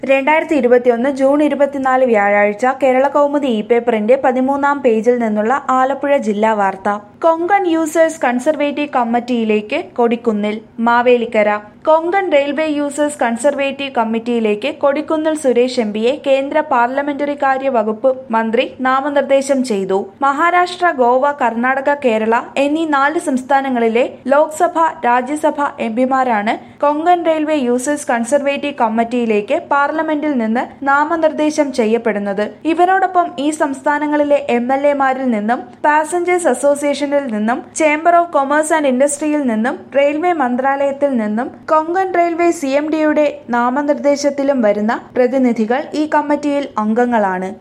രണ്ടായിരത്തി ഇരുപത്തിയൊന്ന് ജൂൺ ഇരുപത്തിനാല് വ്യാഴാഴ്ച കേരള കൗമുദി ഇ പേപ്പറിന്റെ പതിമൂന്നാം പേജിൽ നിന്നുള്ള ആലപ്പുഴ ജില്ലാ വാർത്ത കൊങ്കൺ യൂസേഴ്സ് കൺസർവേറ്റീവ് കമ്മിറ്റിയിലേക്ക് Kodikunnil Mavelikkara Konkan railway users conservative കമ്മിറ്റിയിലേക്ക് കൊടിക്കുന്നിൽ സുരേഷ് എം പിയെ കേന്ദ്ര പാർലമെന്ററി കാര്യ വകുപ്പ് മന്ത്രി നാമനിർദ്ദേശം ചെയ്തു മഹാരാഷ്ട്ര ഗോവ കർണാടക കേരള എന്നീ നാല് സംസ്ഥാനങ്ങളിലെ ലോക്സഭ രാജ്യസഭ എംപിമാരാണ് കൊങ്കൺ റെയിൽവേ യൂസേഴ്സ് കൺസർവേറ്റീവ് കമ്മിറ്റിയിലേക്ക് പാർലമെന്റിൽ നിന്ന് നാമനിർദ്ദേശം ചെയ്യപ്പെടുന്നത് ഇവരോടൊപ്പം ഈ സംസ്ഥാനങ്ങളിലെ എം എൽ എമാരിൽ നിന്നും പാസഞ്ചേഴ്സ് അസോസിയേഷനിൽ നിന്നും ചേംബർ ഓഫ് കൊമേഴ്സ് ആൻഡ് ഇൻഡസ്ട്രിയിൽ നിന്നും റെയിൽവേ മന്ത്രാലയത്തിൽ നിന്നും കൊങ്കൺ റെയിൽവേ സി എം ഡിയുടെ നാമനിർദ്ദേശത്തിലും വരുന്ന പ്രതിനിധികൾ ഈ കമ്മിറ്റിയിൽ അംഗങ്ങളാണ്